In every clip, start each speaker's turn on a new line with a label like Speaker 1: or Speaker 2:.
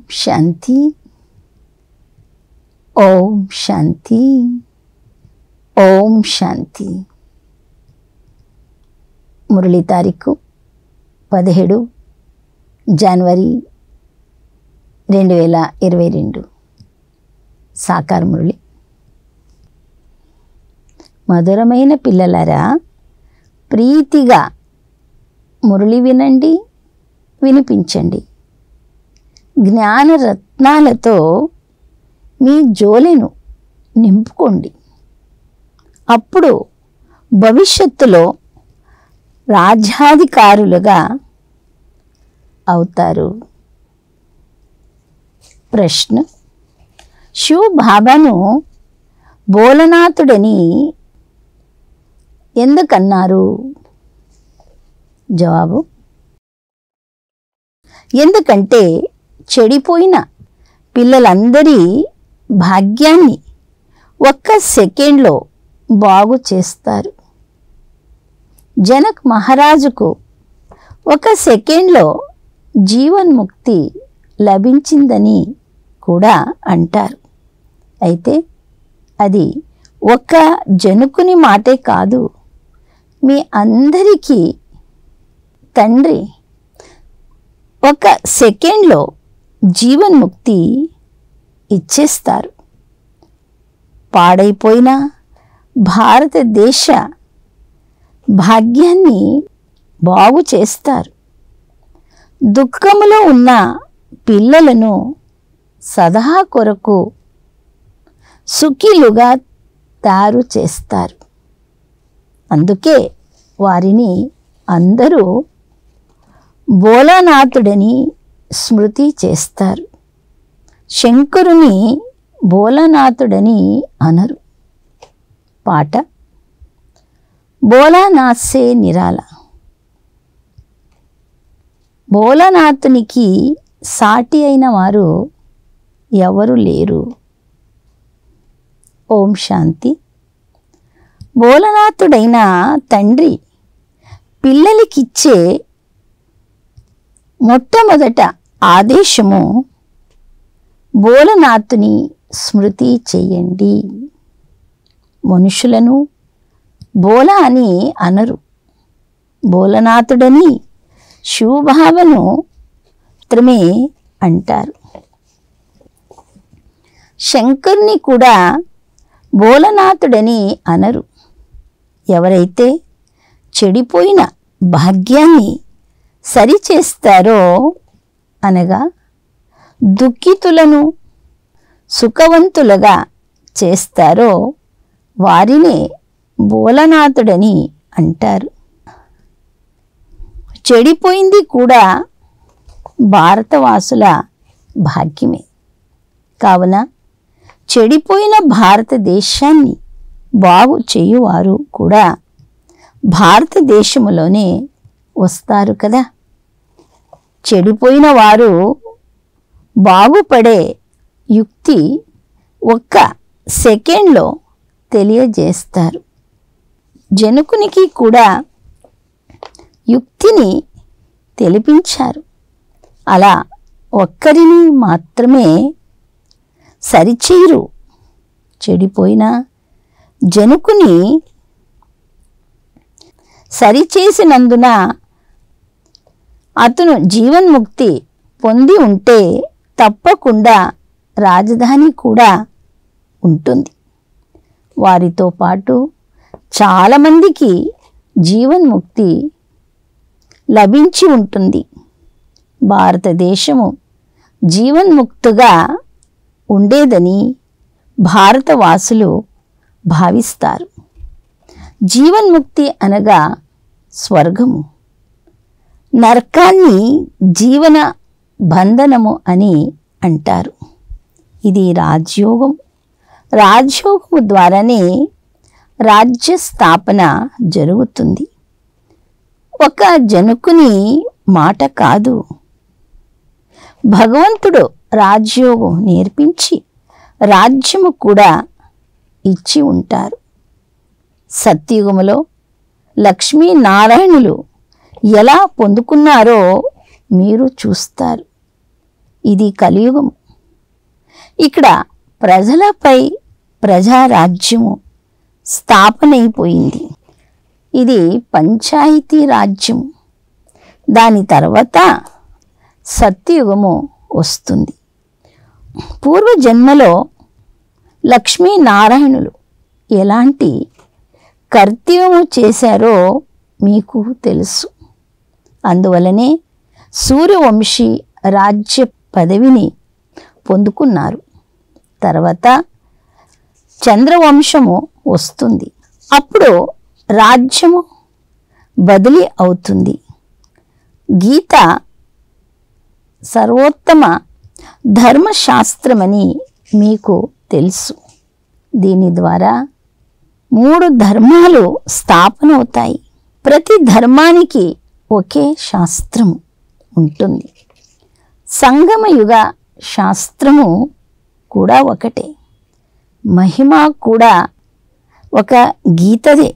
Speaker 1: శాంతి ఓం శాంతి ఓం శాంతి మురళి తారీఖు పదిహేడు జనవరి రెండు వేల ఇరవై రెండు సాకార మురళి మధురమైన పిల్లలారా ప్రీతిగా మురళి వినండి వినిపించండి జ్ఞాన రత్నాలతో మీ జోలెను నింపుకోండి అప్పుడు భవిష్యత్తులో రాజ్యాధికారులుగా అవుతారు ప్రశ్న శివ్ బాబాను భోలనాథుడని ఎందుకన్నారు జవాబు ఎందుకంటే చెడిపోయిన పిల్లలందరి భాగ్యాన్ని ఒక్క సెకండ్లో బాగు చేస్తారు జనక్ మహారాజుకు ఒక సెకండ్లో జీవన్ముక్తి లభించిందని కూడా అంటారు అయితే అది ఒక్క జనుకుని మాటే కాదు మీ అందరికీ తండ్రి ఒక సెకండ్లో జీవన్ముక్తి ఇచ్చేస్తారు పాడైపోయిన భారతదేశ భాగ్యాన్ని బాగు చేస్తారు దుఃఖములో ఉన్న పిల్లలను సదా కొరకు సుఖీలుగా తయారు చేస్తారు అందుకే వారిని అందరూ భోలానాథుడని స్మృతి చేస్తారు శంకరుని భోలానాథుడని అనరు పాట భోలానాథ్సే నిరాల భోలానాథునికి సాటి అయిన వారు ఎవరు లేరు ఓం శాంతి భోలనాథుడైన తండ్రి పిల్లలకిచ్చే మొట్టమొదట ఆదేశము భోలనాథుని స్మృతి చెయ్యండి మనుషులను బోల అని అనరు భోలనాథుడని శివభావను మాత్రమే అంటారు శంకర్ని కూడా భోలనాథుడని అనరు ఎవరైతే చెడిపోయిన భాగ్యాన్ని సరిచేస్తారో అనగా దుఃఖితులను సుఖవంతులుగా చేస్తారో వారినే భోలనాథుడని అంటారు చెడిపోయింది కూడా భారతవాసుల భాగ్యమే కావున చెడిపోయిన భారతదేశాన్ని బాగు చేయువారు కూడా భారతదేశములోనే వస్తారు కదా చెడిపోయిన వారు బాగుపడే యుక్తి ఒక్క సెకండ్లో తెలియజేస్తారు జనకునికి కూడా యుక్తిని తెలిపించారు అలా ఒక్కరిని మాత్రమే సరిచేయరు చెడిపోయిన జనుకుని సరిచేసినందున అతను జీవన్ముక్తి పొంది ఉంటే తప్పకుండా రాజధాని కూడా ఉంటుంది వారితో పాటు చాలామందికి జీవన్ముక్తి లభించి ఉంటుంది భారతదేశము జీవన్ముక్తుగా ఉండేదని భారతవాసులు భావిస్తారు జీవన్ముక్తి అనగా స్వర్గము నరకాన్ని జీవన బంధనము అని అంటారు ఇది రాజ్యోగం రాజ్యోగము ద్వారానే రాజ్య స్థాపన జరుగుతుంది ఒక జనుకుని మాట కాదు భగవంతుడు రాజ్యోగం నేర్పించి రాజ్యము కూడా ఇచ్చి ఉంటారు సత్యుగములో లక్ష్మీనారాయణులు ఎలా పొందుకున్నారో మీరు చూస్తారు ఇది కలియుగం ఇక్కడ ప్రజలపై ప్రజారాజ్యము స్థాపనైపోయింది ఇది పంచాయతీ రాజ్యం దాని తర్వాత సత్యయుగము వస్తుంది పూర్వజన్మలో లక్ష్మీనారాయణులు ఎలాంటి కర్తవ్యము చేశారో మీకు తెలుసు అందువలనే సూర్యవంశీ రాజ్య పదవిని పొందుకున్నారు తర్వాత చంద్రవంశము వస్తుంది అప్పుడు రాజ్యము బదిలీ అవుతుంది గీత సర్వోత్తమ ధర్మశాస్త్రమని మీకు తెలుసు దీని ద్వారా మూడు ధర్మాలు స్థాపన అవుతాయి ప్రతి ధర్మానికి ఒకే శాస్త్రము ఉంటుంది సంగమయుగ శాస్త్రము కూడా ఒకటే మహిమ కూడా ఒక గీతదే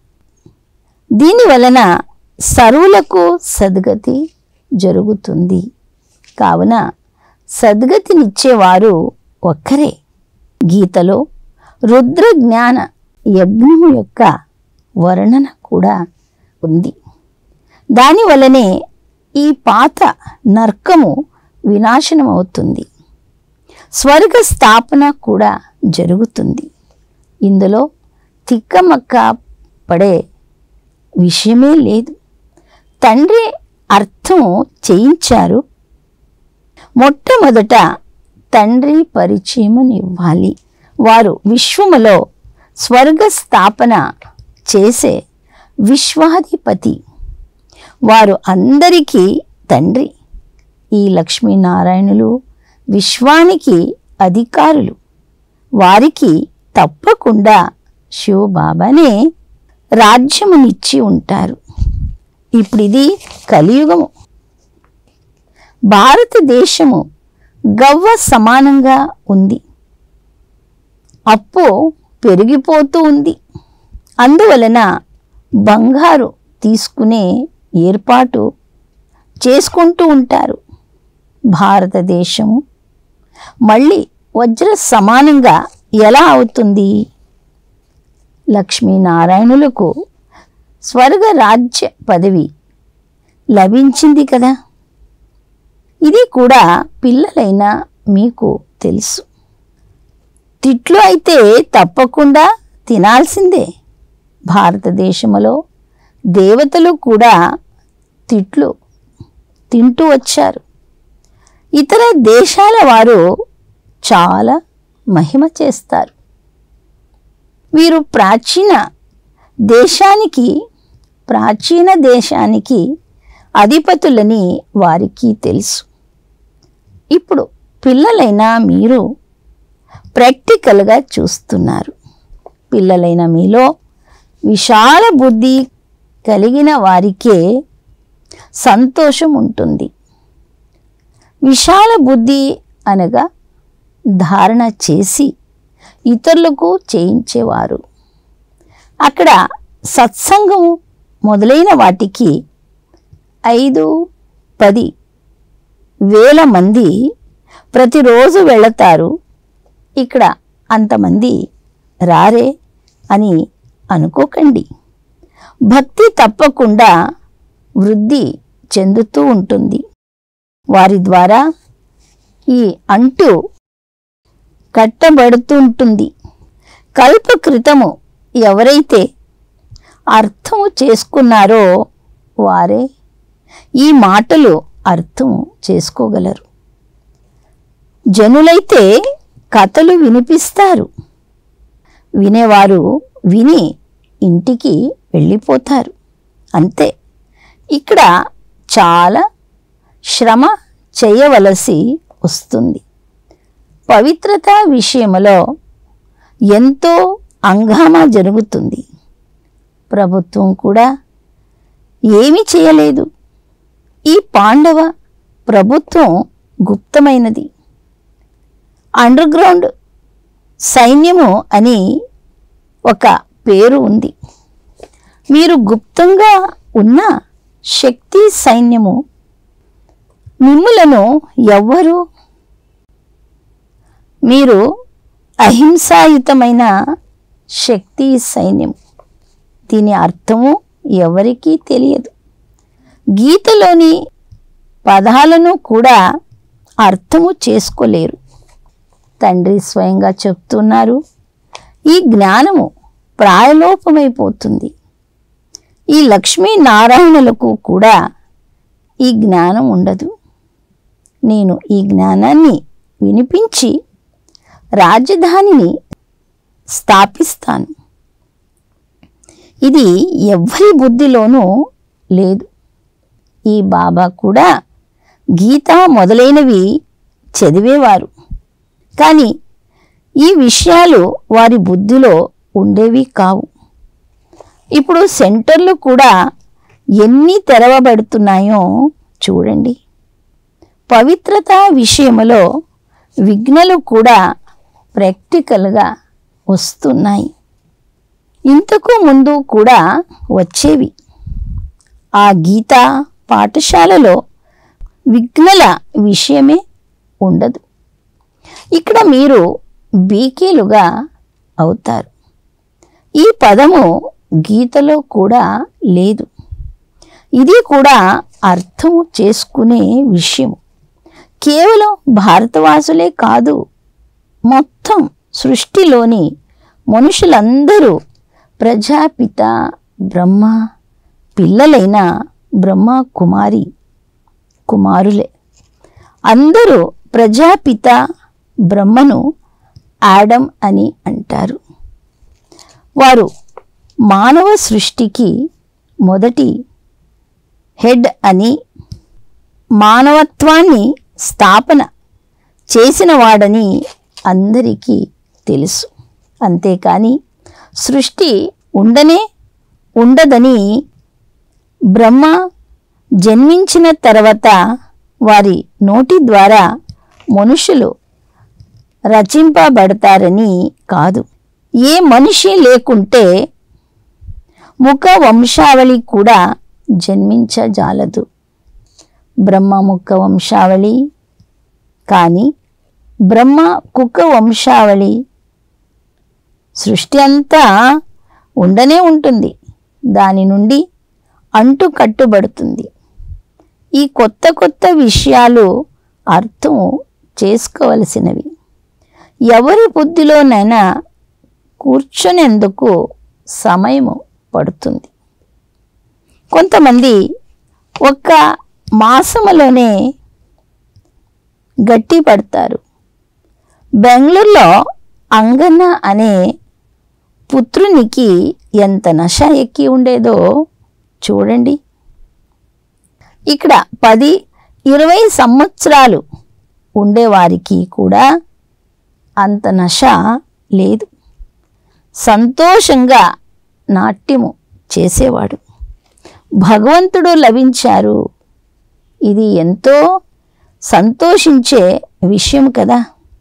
Speaker 1: దీని వలన సరువులకు సద్గతి జరుగుతుంది కావున సద్గతినిచ్చేవారు ఒక్కరే గీతలో రుద్ర జ్ఞాన యజ్ఞము యొక్క వర్ణన కూడా ఉంది దాని వలనే ఈ పాత నర్కము వినాశనమవుతుంది స్వర్గ స్థాపన కూడా జరుగుతుంది ఇందులో తిక్కమక్క పడే విషయమే లేదు తండ్రి అర్థం చేయించారు మొట్టమొదట తండ్రి పరిచయమునివ్వాలి వారు విశ్వములో స్వర్గ స్థాపన చేసే విశ్వాధిపతి వారు అందరికీ తండ్రి ఈ లక్ష్మీనారాయణులు విశ్వానికి అధికారులు వారికి తప్పకుండా శివబాబానే రాజ్యమునిచ్చి ఉంటారు ఇప్పుడు ఇది కలియుగము భారతదేశము గవ్వ సమానంగా ఉంది అప్పు పెరిగిపోతూ ఉంది అందువలన బంగారు తీసుకునే ఏర్పాటు చేసుకుంటూ ఉంటారు భారతదేశము మళ్ళీ వజ్ర సమానంగా ఎలా అవుతుంది లక్ష్మీనారాయణులకు స్వర్గ రాజ్య పదవి లభించింది కదా ఇది కూడా పిల్లలైన మీకు తెలుసు తిట్లు అయితే తప్పకుండా తినాల్సిందే భారతదేశంలో దేవతలు కూడా తిట్లు తింటూ వచ్చారు ఇతర దేశాల వారు చాలా మహిమ చేస్తారు వీరు ప్రాచీన దేశానికి ప్రాచీన దేశానికి అధిపతులని వారికి తెలుసు ఇప్పుడు పిల్లలైన మీరు ప్రాక్టికల్గా చూస్తున్నారు పిల్లలైన మీలో విశాల బుద్ధి కలిగిన వారికే సంతోషం ఉంటుంది విశాల బుద్ధి అనగా ధారణ చేసి ఇతరులకు చేయించేవారు అక్కడ సత్సంగము మొదలైన వాటికి ఐదు పది వేల మంది ప్రతిరోజు వెళతారు ఇక్కడ అంతమంది రారే అని అనుకోకండి భక్తి తప్పకుండా వృద్ధి చెందుతూ ఉంటుంది వారి ద్వారా ఈ అంటు కట్టబడుతుంటుంది కల్ప క్రితము ఎవరైతే అర్థము చేసుకున్నారో వారే ఈ మాటలు అర్థం చేసుకోగలరు జనులైతే కథలు వినిపిస్తారు వినేవారు విని ఇంటికి వెళ్ళిపోతారు అంతే ఇక్కడ చాలా శ్రమ చేయవలసి వస్తుంది పవిత్రత విషయంలో ఎంతో అంగామా జరుగుతుంది ప్రభుత్వం కూడా ఏమీ చేయలేదు ఈ పాండవ ప్రభుత్వం గుప్తమైనది అండర్ గ్రౌండ్ సైన్యము అని ఒక పేరు ఉంది మీరు గుప్తంగా ఉన్న శక్తి సైన్యము మిమ్ములను ఎవ్వరూ మీరు అహింసాయుతమైన శక్తి సైన్యం దీని అర్థము ఎవరికీ తెలియదు గీతలోని పదాలను కూడా అర్థము చేసుకోలేరు తండ్రి స్వయంగా చెప్తున్నారు ఈ జ్ఞానము ప్రాయలోపమైపోతుంది ఈ లక్ష్మీనారాయణులకు కూడా ఈ జ్ఞానం ఉండదు నేను ఈ జ్ఞానాన్ని వినిపించి రాజధానిని స్థాపిస్తాను ఇది ఎవ్వరి బుద్ధిలోనూ లేదు ఈ బాబా కూడా గీత మొదలైనవి చదివేవారు కానీ ఈ విషయాలు వారి బుద్ధిలో ఉండేవి కావు ఇప్పుడు సెంటర్లు కూడా ఎన్ని తెరవబడుతున్నాయో చూడండి పవిత్రత విషయంలో విఘ్నలు కూడా ప్రాక్టికల్గా వస్తున్నాయి ఇంతకు ముందు కూడా వచ్చేవి ఆ గీత పాఠశాలలో విఘ్నల విషయమే ఉండదు ఇక్కడ మీరు బీకేలుగా అవుతారు ఈ పదము గీతలో కూడా లేదు ఇది కూడా అర్థం చేసుకునే విషయం కేవలం భారతవాసులే కాదు మొత్తం సృష్టిలోని మనుషులందరూ ప్రజాపిత బ్రహ్మ పిల్లలైన బ్రహ్మ కుమారి కుమారులే అందరూ ప్రజాపిత బ్రహ్మను ఆడమ్ అని అంటారు వారు మానవ సృష్టికి మొదటి హెడ్ అని మానవత్వాన్ని స్థాపన చేసినవాడని అందరికీ తెలుసు అంతేకాని సృష్టి ఉండనే ఉండదని బ్రహ్మ జన్మించిన తర్వాత వారి నోటి ద్వారా మనుషులు రచింపబడతారని కాదు ఏ మనిషి లేకుంటే ముఖ వంశావళి కూడా జన్మించజాలదు బ్రహ్మ ముఖ వంశావళి కానీ బ్రహ్మ కుక్క వంశావళి సృష్టి అంతా ఉండనే ఉంటుంది దాని నుండి అంటు కట్టుబడుతుంది ఈ కొత్త కొత్త విషయాలు అర్థం చేసుకోవలసినవి ఎవరి బుద్ధిలోనైనా కూర్చునేందుకు సమయము పడుతుంది కొంతమంది ఒక్క మాసములోనే గట్టి పడతారు బెంగళూరులో అంగన్న అనే పుత్రునికి ఎంత నష ఎక్కి ఉండేదో చూడండి ఇక్కడ పది ఇరవై సంవత్సరాలు ఉండేవారికి కూడా అంత నష లేదు సంతోషంగా నాట్యము చేసేవాడు భగవంతుడు లభించారు ఇది ఎంతో సంతోషించే విషయం కదా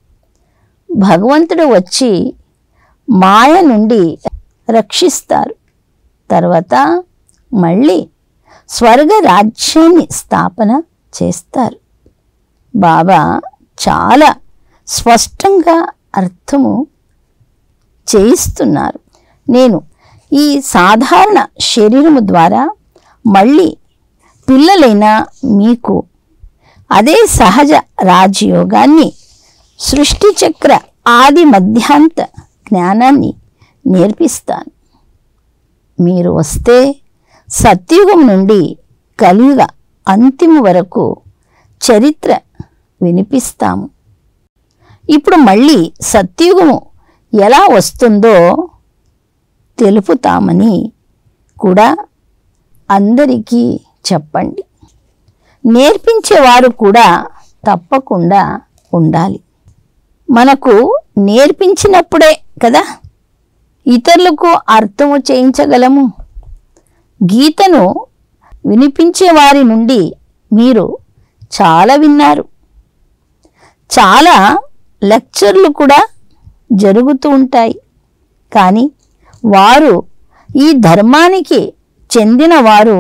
Speaker 1: భగవంతుడు వచ్చి మాయ నుండి రక్షిస్తారు తర్వాత మళ్ళీ స్వర్గ రాజ్యాన్ని స్థాపన చేస్తారు బాబా చాలా స్పష్టంగా అర్థము చేయిస్తున్నారు నేను ఈ సాధారణ శరీరము ద్వారా మళ్ళీ పిల్లలైన మీకు అదే సహజ రాజయోగాన్ని సృష్టి చక్ర ఆది మధ్యాంత జ్ఞానాన్ని నేర్పిస్తాను మీరు వస్తే సత్యుగం నుండి కలియుగ అంతిమ వరకు చరిత్ర వినిపిస్తాము ఇప్పుడు మళ్ళీ సత్యుగము ఎలా వస్తుందో తెలుపుతామని కూడా అందరికీ చెప్పండి నేర్పించేవారు కూడా తప్పకుండా ఉండాలి మనకు నేర్పించినప్పుడే కదా ఇతరులకు అర్థము చేయించగలము గీతను వినిపించే వారి నుండి మీరు చాలా విన్నారు చాలా లెక్చర్లు కూడా జరుగుతూ ఉంటాయి కానీ వారు ఈ ధర్మానికి చెందిన వారు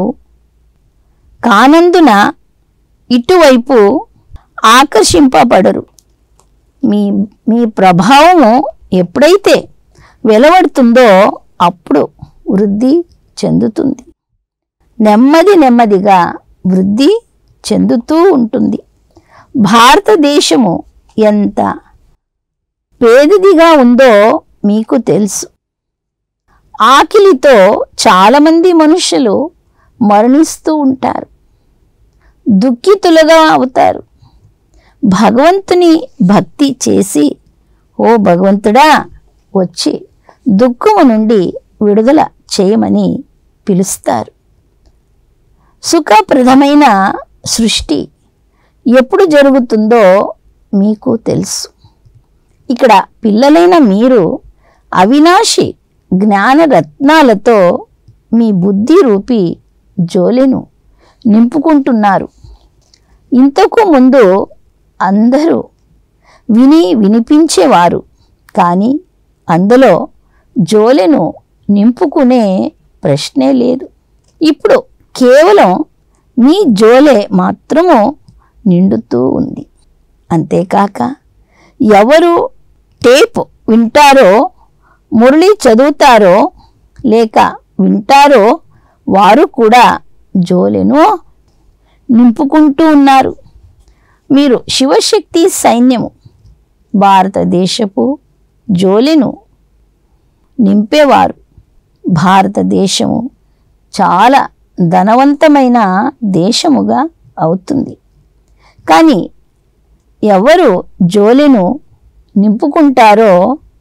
Speaker 1: కానందున ఇటువైపు ఆకర్షింపబడరు మీ మీ ప్రభావము ఎప్పుడైతే వెలువడుతుందో అప్పుడు వృద్ధి చెందుతుంది నెమ్మది నెమ్మదిగా వృద్ధి చెందుతూ ఉంటుంది భారతదేశము ఎంత పేదదిగా ఉందో మీకు తెలుసు ఆకలితో చాలామంది మనుషులు మరణిస్తూ ఉంటారు దుఃఖితులుగా అవుతారు భగవంతుని భక్తి చేసి ఓ భగవంతుడా వచ్చి దుఃఖము నుండి విడుదల చేయమని పిలుస్తారు సుఖప్రదమైన సృష్టి ఎప్పుడు జరుగుతుందో మీకు తెలుసు ఇక్కడ పిల్లలైన మీరు అవినాశి జ్ఞానరత్నాలతో మీ బుద్ధి రూపి జోలెను నింపుకుంటున్నారు ఇంతకు ముందు అందరూ విని వినిపించేవారు కానీ అందులో జోలెను నింపుకునే ప్రశ్నే లేదు ఇప్పుడు కేవలం మీ జోలె మాత్రము నిండుతూ ఉంది అంతేకాక ఎవరు టేప్ వింటారో మురళి చదువుతారో లేక వింటారో వారు కూడా జోలెను నింపుకుంటూ ఉన్నారు మీరు శివశక్తి సైన్యము భారతదేశపు జోలెను నింపేవారు భారతదేశము చాలా ధనవంతమైన దేశముగా అవుతుంది కానీ ఎవరు జోలెను నింపుకుంటారో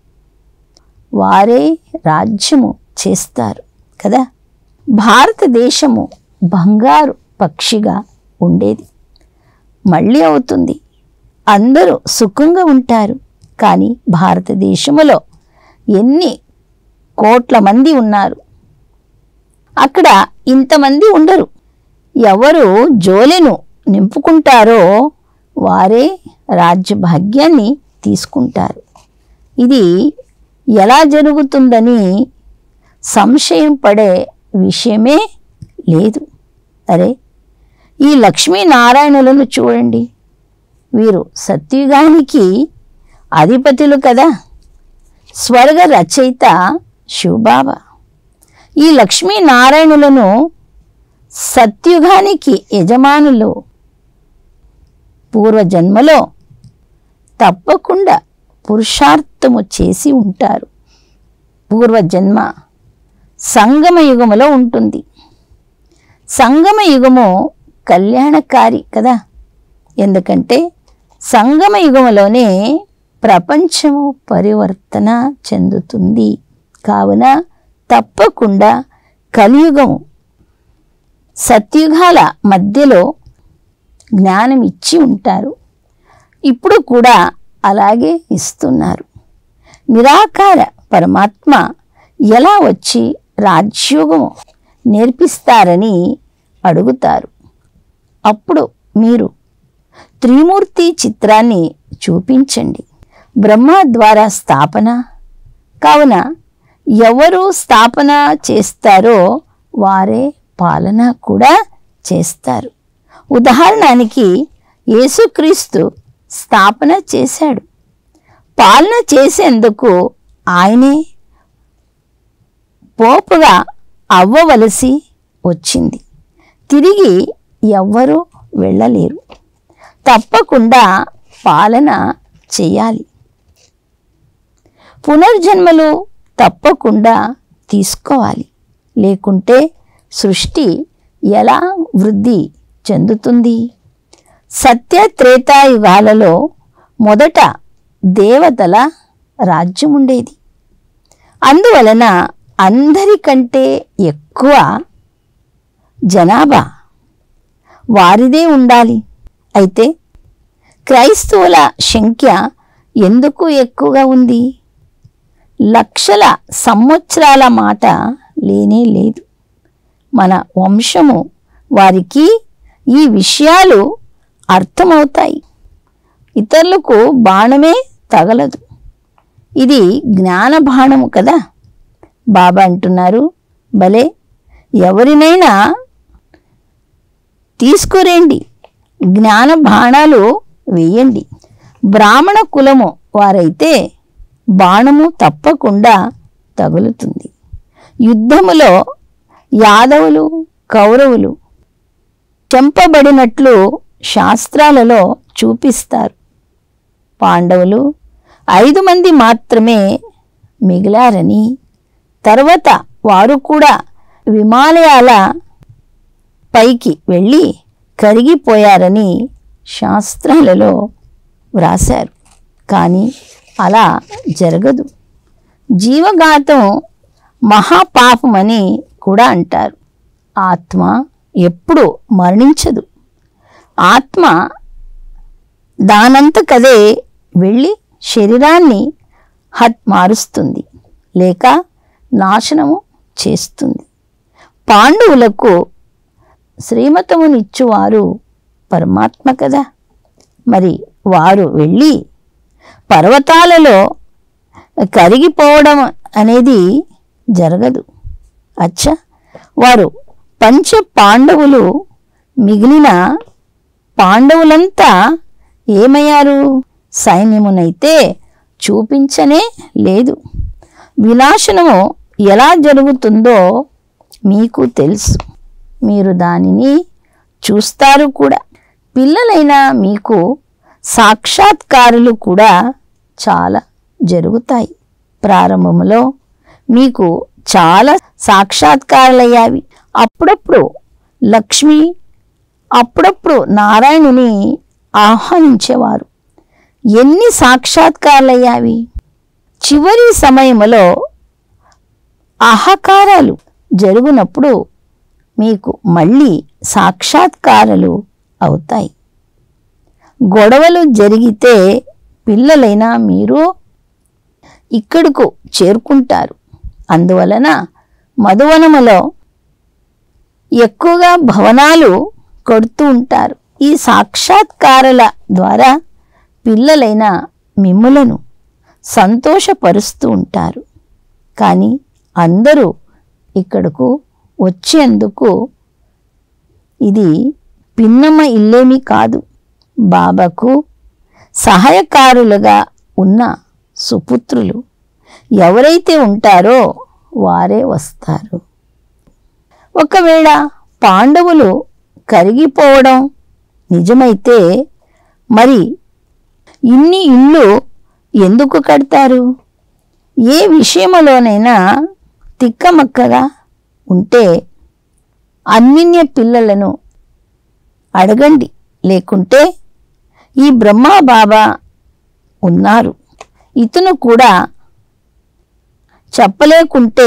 Speaker 1: వారే రాజ్యము చేస్తారు కదా భారతదేశము బంగారు పక్షిగా ఉండేది మళ్ళీ అవుతుంది అందరూ సుఖంగా ఉంటారు కానీ భారతదేశములో ఎన్ని కోట్ల మంది ఉన్నారు అక్కడ ఇంతమంది ఉండరు ఎవరు జోలెను నింపుకుంటారో వారే రాజ్యభాగ్యాన్ని తీసుకుంటారు ఇది ఎలా జరుగుతుందని సంశయం పడే విషయమే లేదు అరే ఈ లక్ష్మీనారాయణులను చూడండి వీరు సత్యుగానికి అధిపతులు కదా స్వర్గ రచయిత శివబాబా ఈ లక్ష్మీనారాయణులను సత్యుగానికి యజమానులు పూర్వజన్మలో తప్పకుండా పురుషార్థము చేసి ఉంటారు పూర్వజన్మ సంగమ యుగములో ఉంటుంది సంగమ యుగము కళ్యాణకారి కదా ఎందుకంటే సంగమ యుగములోనే ప్రపంచము పరివర్తన చెందుతుంది కావున తప్పకుండా కలియుగము సత్యుగాల మధ్యలో జ్ఞానం ఇచ్చి ఉంటారు ఇప్పుడు కూడా అలాగే ఇస్తున్నారు నిరాకార పరమాత్మ ఎలా వచ్చి రాజ్యోగము నేర్పిస్తారని అడుగుతారు అప్పుడు మీరు త్రిమూర్తి చిత్రాన్ని చూపించండి బ్రహ్మ ద్వారా స్థాపన కావున ఎవరు స్థాపన చేస్తారో వారే పాలన కూడా చేస్తారు ఉదాహరణకి యేసుక్రీస్తు స్థాపన చేశాడు పాలన చేసేందుకు ఆయనే పోపుగా అవ్వవలసి వచ్చింది తిరిగి ఎవ్వరూ వెళ్ళలేరు తప్పకుండా పాలన చేయాలి పునర్జన్మలు తప్పకుండా తీసుకోవాలి లేకుంటే సృష్టి ఎలా వృద్ధి చెందుతుంది సత్య త్రేతాయుగాలలో మొదట దేవతల రాజ్యం ఉండేది అందువలన అందరికంటే ఎక్కువ జనాభా వారిదే ఉండాలి అయితే క్రైస్తవుల సంఖ్య ఎందుకు ఎక్కువగా ఉంది లక్షల సంవత్సరాల మాట లేనే లేదు మన వంశము వారికి ఈ విషయాలు అర్థమవుతాయి ఇతరులకు బాణమే తగలదు ఇది జ్ఞాన బాణము కదా బాబా అంటున్నారు భలే ఎవరినైనా తీసుకురండి జ్ఞాన బాణాలు వేయండి బ్రాహ్మణ కులము వారైతే బాణము తప్పకుండా తగులుతుంది యుద్ధములో యాదవులు కౌరవులు చెంపబడినట్లు శాస్త్రాలలో చూపిస్తారు పాండవులు ఐదు మంది మాత్రమే మిగిలారని తర్వాత వారు కూడా విమాలయాల పైకి వెళ్ళి కరిగిపోయారని శాస్త్రాలలో వ్రాశారు కానీ అలా జరగదు జీవఘాతం మహాపాపమని కూడా అంటారు ఆత్మ ఎప్పుడు మరణించదు ఆత్మ దానంతకదే వెళ్ళి శరీరాన్ని హత్ మారుస్తుంది లేక నాశనము చేస్తుంది పాండవులకు శ్రీమతమునిచ్చువారు పరమాత్మ కదా మరి వారు వెళ్ళి పర్వతాలలో కరిగిపోవడం అనేది జరగదు అచ్చా వారు పంచ పాండవులు మిగిలిన పాండవులంతా ఏమయ్యారు సైన్యమునైతే చూపించనే లేదు వినాశనము ఎలా జరుగుతుందో మీకు తెలుసు మీరు దానిని చూస్తారు కూడా పిల్లలైన మీకు సాక్షాత్కారులు కూడా చాలా జరుగుతాయి ప్రారంభంలో మీకు చాలా సాక్షాత్కారాలయ్యావి అప్పుడప్పుడు లక్ష్మి అప్పుడప్పుడు నారాయణుని ఆహ్వానించేవారు ఎన్ని సాక్షాత్కారాలయ్యావి చివరి సమయంలో అహకారాలు జరుగునప్పుడు మీకు మళ్ళీ సాక్షాత్కారాలు అవుతాయి గొడవలు జరిగితే పిల్లలైనా మీరు ఇక్కడకు చేరుకుంటారు అందువలన మధువనములో ఎక్కువగా భవనాలు కొడుతూ ఉంటారు ఈ సాక్షాత్కారాల ద్వారా పిల్లలైన మిమ్ములను సంతోషపరుస్తూ ఉంటారు కానీ అందరూ ఇక్కడకు వచ్చేందుకు ఇది పిన్నమ్మ ఇల్లేమి కాదు బాబాకు సహాయకారులుగా ఉన్న సుపుత్రులు ఎవరైతే ఉంటారో వారే వస్తారు ఒకవేళ పాండవులు కరిగిపోవడం నిజమైతే మరి ఇన్ని ఇళ్ళు ఎందుకు కడతారు ఏ విషయంలోనైనా తిక్కమక్కగా ఉంటే అన్నిన్య పిల్లలను అడగండి లేకుంటే ఈ బ్రహ్మా బాబా ఉన్నారు ఇతను కూడా చెప్పలేకుంటే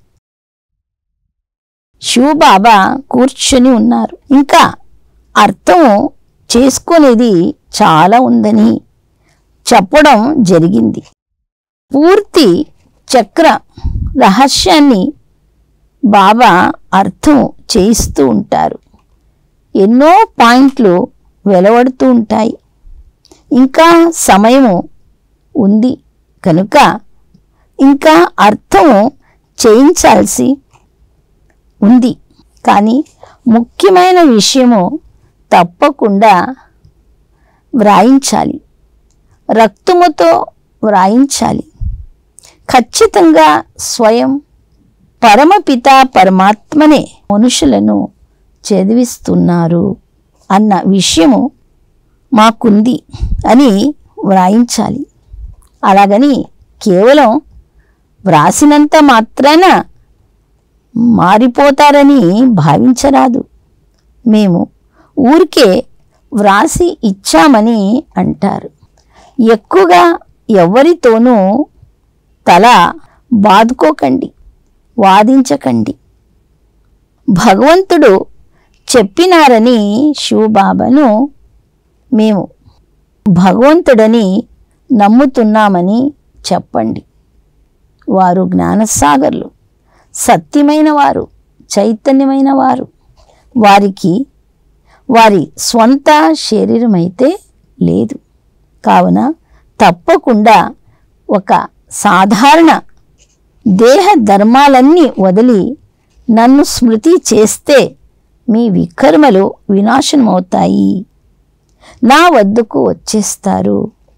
Speaker 1: శివబాబా కూర్చొని ఉన్నారు ఇంకా అర్థం చేసుకునేది చాలా ఉందని చెప్పడం జరిగింది పూర్తి చక్ర రహస్యాన్ని బాబా అర్థం చేయిస్తూ ఉంటారు ఎన్నో పాయింట్లు వెలువడుతూ ఉంటాయి ఇంకా సమయము ఉంది కనుక ఇంకా అర్థం చేయించాల్సి ఉంది కానీ ముఖ్యమైన విషయము తప్పకుండా వ్రాయించాలి రక్తముతో వ్రాయించాలి ఖచ్చితంగా స్వయం పరమపిత పరమాత్మనే మనుషులను చదివిస్తున్నారు అన్న విషయము మాకుంది అని వ్రాయించాలి అలాగని కేవలం వ్రాసినంత మాత్రాన మారిపోతారని భావించరాదు మేము ఊరికే వ్రాసి ఇచ్చామని అంటారు ఎక్కువగా ఎవరితోనూ తల బాదుకోకండి వాదించకండి భగవంతుడు చెప్పినారని శివబాబాను మేము భగవంతుడని నమ్ముతున్నామని చెప్పండి వారు జ్ఞానసాగర్లు సత్యమైన వారు చైతన్యమైన వారు వారికి వారి స్వంత శరీరం అయితే లేదు కావున తప్పకుండా ఒక సాధారణ దేహ ధర్మాలన్నీ వదిలి నన్ను స్మృతి చేస్తే మీ వికర్మలు వినాశనమవుతాయి నా వద్దకు వచ్చేస్తారు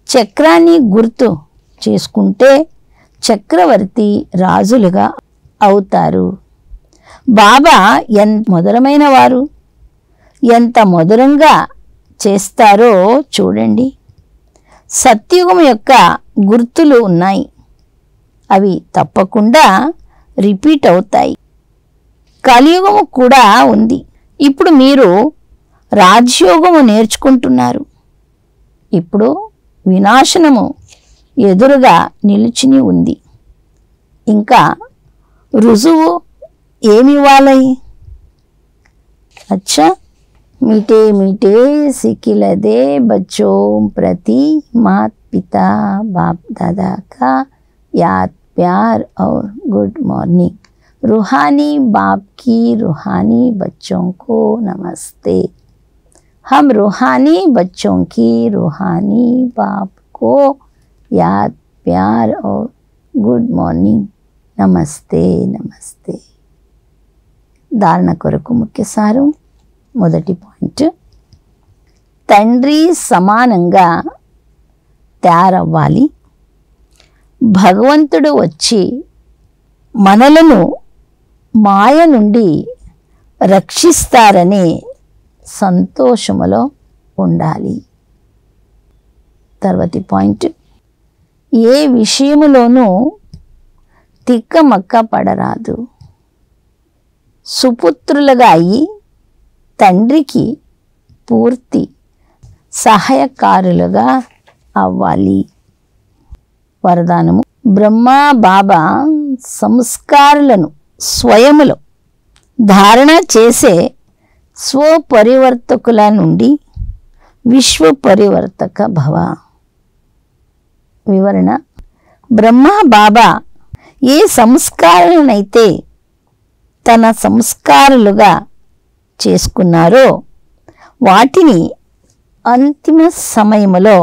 Speaker 1: చక్రాన్ని గుర్తు చేసుకుంటే చక్రవర్తి రాజులుగా అవుతారు బాబా ఎంత మధురమైన వారు ఎంత మధురంగా చేస్తారో చూడండి సత్యుగం యొక్క గుర్తులు ఉన్నాయి అవి తప్పకుండా రిపీట్ అవుతాయి కలియుగము కూడా ఉంది ఇప్పుడు మీరు రాజ్యోగము నేర్చుకుంటున్నారు ఇప్పుడు వినాశనము ఎదురుగా నిలిచిని ఉంది ఇంకా రుజువు ఏమివ్వాలి अच्छा मीठे मीठे सिकिलदे बच्चों प्रति मात पिता बाप दादा का याद प्यार और गुड मॉर्निंग रूहानी बाप की रूहानी बच्चों को नमस्ते हम रूहानी बच्चों की रूहानी बाप को याद प्यार और गुड मॉर्निंग నమస్తే నమస్తే ధారణ కొరకు ముఖ్య సారం మొదటి పాయింట్ తండ్రి సమానంగా తయారవ్వాలి భగవంతుడు వచ్చి మనలను మాయ నుండి రక్షిస్తారనే సంతోషములో ఉండాలి తర్వాతి పాయింట్ ఏ విషయములోనూ తిక్కమక్క పడరాదు సుపుత్రులుగా అయి తండ్రికి పూర్తి సహాయకారులుగా అవ్వాలి వరదానము బ్రహ్మ బాబా సంస్కారాలను స్వయములో ధారణ చేసే స్వపరివర్తకుల నుండి విశ్వ పరివర్తక భవ వివరణ బ్రహ్మ బాబా ఏ సంస్కారాలనైతే తన సంస్కారాలుగా చేసుకున్నారో వాటిని అంతిమ సమయములో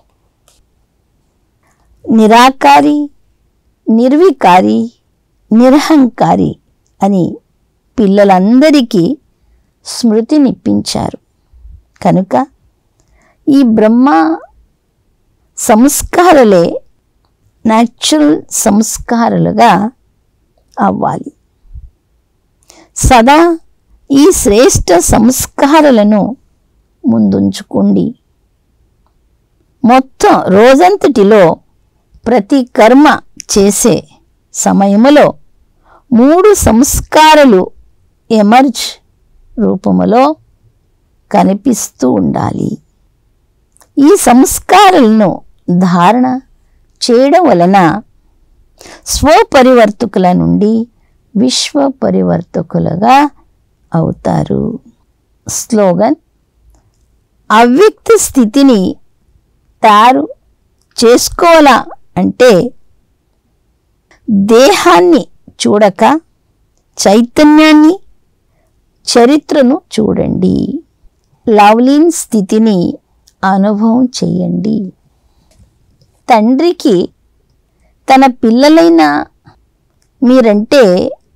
Speaker 1: నిరాకారి నిర్వికారి నిరహంకారి అని పిల్లలందరికీ స్మృతినిప్పించారు కనుక ఈ బ్రహ్మ సంస్కారాలే న్యాచురల్ సంస్కారాలుగా అవ్వాలి సదా ఈ శ్రేష్ట సంస్కారాలను ముందుంచుకోండి మొత్తం రోజంతటిలో ప్రతి కర్మ చేసే సమయములో మూడు సంస్కారాలు ఎమర్జ్ రూపములో కనిపిస్తూ ఉండాలి ఈ సంస్కారాలను ధారణ చేయడం వలన స్వపరివర్తకుల నుండి విశ్వ పరివర్తకులుగా అవుతారు స్లోగన్ అవ్యక్త స్థితిని తయారు చేసుకోవాలా అంటే దేహాన్ని చూడక చైతన్యాన్ని చరిత్రను చూడండి లవ్లీన్ స్థితిని అనుభవం చేయండి తండ్రికి తన పిల్లలైన మీరంటే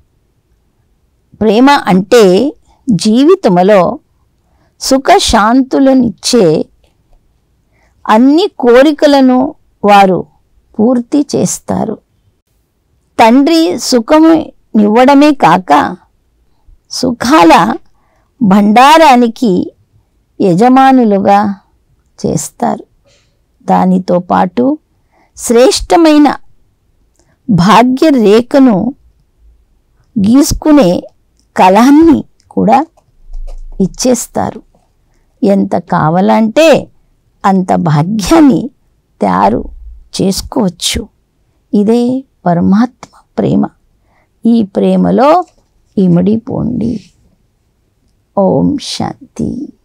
Speaker 1: ప్రేమ అంటే జీవితంలో సుఖశాంతులనిచ్చే అన్ని కోరికలను వారు పూర్తి చేస్తారు తండ్రి సుఖమునివ్వడమే కాక సుఖాల భండారానికి యజమానులుగా చేస్తారు దానితో పాటు శ్రేష్టమైన భాగ్యరేఖను గీసుకునే కళాన్ని కూడా ఇచ్చేస్తారు ఎంత కావాలంటే అంత భాగ్యాన్ని తయారు చేసుకోవచ్చు ఇదే పరమాత్మ ప్రేమ ఈ ప్రేమలో ఇమిడిపోండి ఓం శాంతి